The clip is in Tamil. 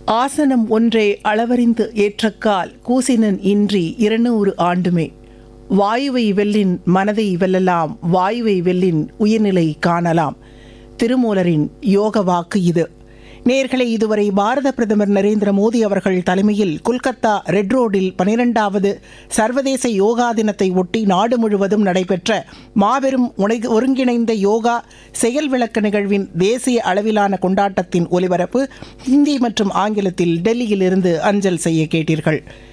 ஆசனம் ஒன்றே அளவறிந்து ஏற்றக்கால் கூசினன் இன்றி இருநூறு ஆண்டுமே வாயுவை வெல்லின் மனதை வெல்லலாம் வாயுவை வெல்லின் உயிர்நிலை காணலாம் திருமூலரின் யோக வாக்கு இது நேர்களை இதுவரை பாரத பிரதமர் நரேந்திர மோடி அவர்கள் தலைமையில் கொல்கத்தா ரெட் ரோடில் பனிரெண்டாவது சர்வதேச யோகா தினத்தை ஒட்டி நாடு முழுவதும் நடைபெற்ற மாபெரும் உணை- ஒருங்கிணைந்த யோகா செயல் விளக்க நிகழ்வின் தேசிய அளவிலான கொண்டாட்டத்தின் ஒலிபரப்பு ஹிந்தி மற்றும் ஆங்கிலத்தில் டெல்லியிலிருந்து அஞ்சல் செய்ய கேட்டீர்கள்